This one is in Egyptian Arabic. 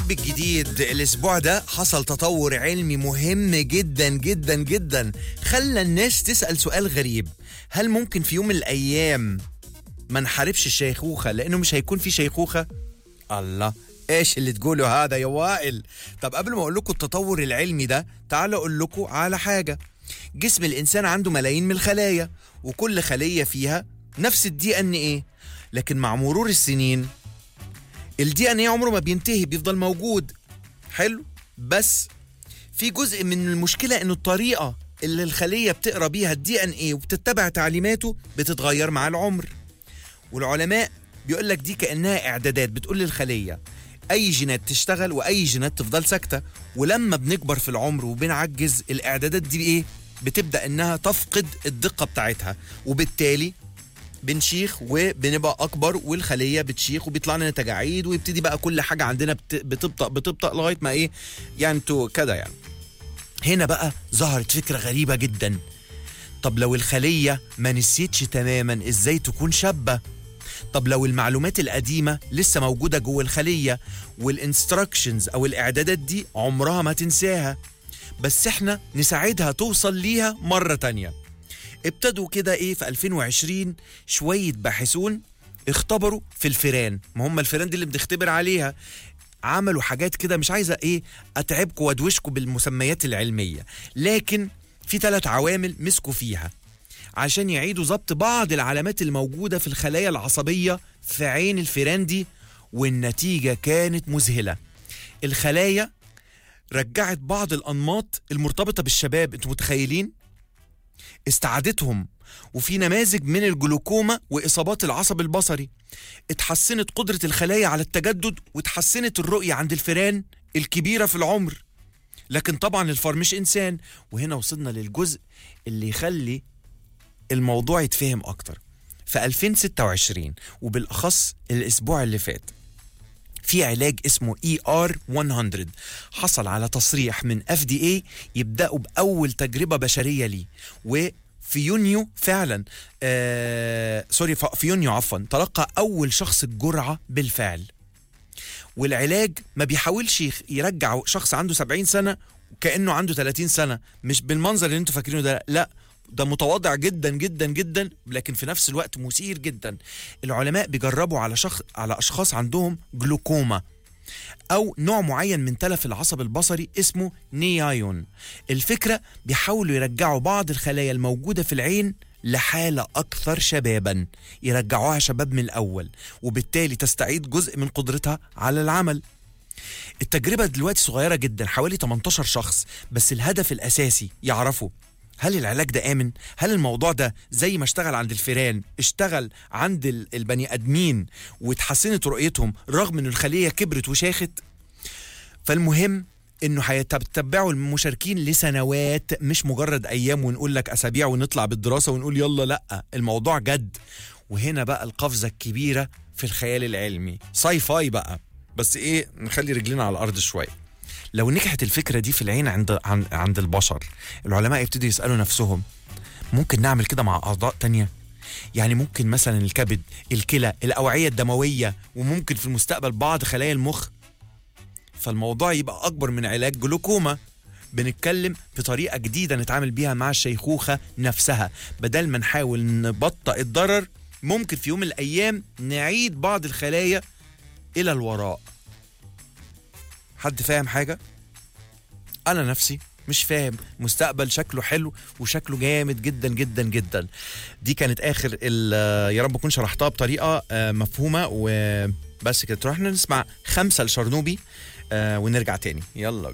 الطب الجديد الاسبوع ده حصل تطور علمي مهم جدا جدا جدا خلى الناس تسأل سؤال غريب هل ممكن في يوم من الايام ما نحاربش الشيخوخة لانه مش هيكون في شيخوخة الله ايش اللي تقوله هذا يا وائل طب قبل ما اقول لكم التطور العلمي ده تعالوا اقول لكم على حاجة جسم الانسان عنده ملايين من الخلايا وكل خلية فيها نفس الدي ان ايه لكن مع مرور السنين الدي ان ايه عمره ما بينتهي بيفضل موجود حلو بس في جزء من المشكله انه الطريقه اللي الخليه بتقرا بيها الدي ان ايه وبتتبع تعليماته بتتغير مع العمر والعلماء بيقول لك دي كانها اعدادات بتقول للخليه اي جينات تشتغل واي جينات تفضل ساكته ولما بنكبر في العمر وبنعجز الاعدادات دي ايه بتبدا انها تفقد الدقه بتاعتها وبالتالي بنشيخ وبنبقى اكبر والخليه بتشيخ وبيطلع لنا تجاعيد ويبتدي بقى كل حاجه عندنا بت- بتبطأ بتبطأ لغايه ما ايه يعني انتوا كده يعني هنا بقى ظهرت فكره غريبه جدا طب لو الخليه ما نسيتش تماما ازاي تكون شابه طب لو المعلومات القديمه لسه موجوده جوه الخليه والانستراكشنز او الاعدادات دي عمرها ما تنساها بس احنا نساعدها توصل ليها مره تانيه ابتدوا كده ايه في 2020 شويه باحثون اختبروا في الفيران ما هم الفيران دي اللي بنختبر عليها عملوا حاجات كده مش عايزه ايه اتعبكم وادوشكم بالمسميات العلميه لكن في ثلاث عوامل مسكوا فيها عشان يعيدوا ضبط بعض العلامات الموجوده في الخلايا العصبيه في عين الفيران دي والنتيجه كانت مذهله الخلايا رجعت بعض الانماط المرتبطه بالشباب انتوا متخيلين استعادتهم وفي نماذج من الجلوكوما واصابات العصب البصري اتحسنت قدره الخلايا على التجدد واتحسنت الرؤيه عند الفئران الكبيره في العمر لكن طبعا الفار مش انسان وهنا وصلنا للجزء اللي يخلي الموضوع يتفهم اكتر في 2026 وبالاخص الاسبوع اللي فات في علاج اسمه اي ار 100 حصل على تصريح من اف دي اي يبداوا باول تجربه بشريه ليه وفي يونيو فعلا آه سوري ف- في يونيو عفوا تلقى اول شخص الجرعه بالفعل والعلاج ما بيحاولش يخ- يرجع شخص عنده 70 سنه كانه عنده 30 سنه مش بالمنظر اللي انتوا فاكرينه ده لا ده متواضع جدا جدا جدا لكن في نفس الوقت مثير جدا العلماء بيجربوا على شخص على اشخاص عندهم جلوكوما او نوع معين من تلف العصب البصري اسمه نيايون الفكره بيحاولوا يرجعوا بعض الخلايا الموجوده في العين لحالة أكثر شبابا يرجعوها شباب من الأول وبالتالي تستعيد جزء من قدرتها على العمل التجربة دلوقتي صغيرة جدا حوالي 18 شخص بس الهدف الأساسي يعرفوا هل العلاج ده آمن؟ هل الموضوع ده زي ما اشتغل عند الفيران اشتغل عند ال- البني آدمين واتحسنت رؤيتهم رغم ان الخلية كبرت وشاخت؟ فالمهم انه هيتبعوا المشاركين لسنوات مش مجرد ايام ونقول لك اسابيع ونطلع بالدراسه ونقول يلا لا الموضوع جد وهنا بقى القفزه الكبيره في الخيال العلمي ساي فاي بقى بس ايه نخلي رجلنا على الارض شويه لو نجحت الفكره دي في العين عند عن- عند البشر العلماء يبتدوا يسالوا نفسهم ممكن نعمل كده مع اعضاء تانية يعني ممكن مثلا الكبد الكلى الاوعيه الدمويه وممكن في المستقبل بعض خلايا المخ فالموضوع يبقى اكبر من علاج جلوكوما بنتكلم في طريقه جديده نتعامل بيها مع الشيخوخه نفسها بدل ما نحاول نبطئ الضرر ممكن في يوم من الايام نعيد بعض الخلايا الى الوراء حد فاهم حاجه انا نفسي مش فاهم مستقبل شكله حلو وشكله جامد جدا جدا جدا دي كانت اخر ال- يا رب اكون شرحتها بطريقه آه، مفهومه وبس كده رحنا نسمع خمسه لشرنوبي آه، ونرجع تاني يلا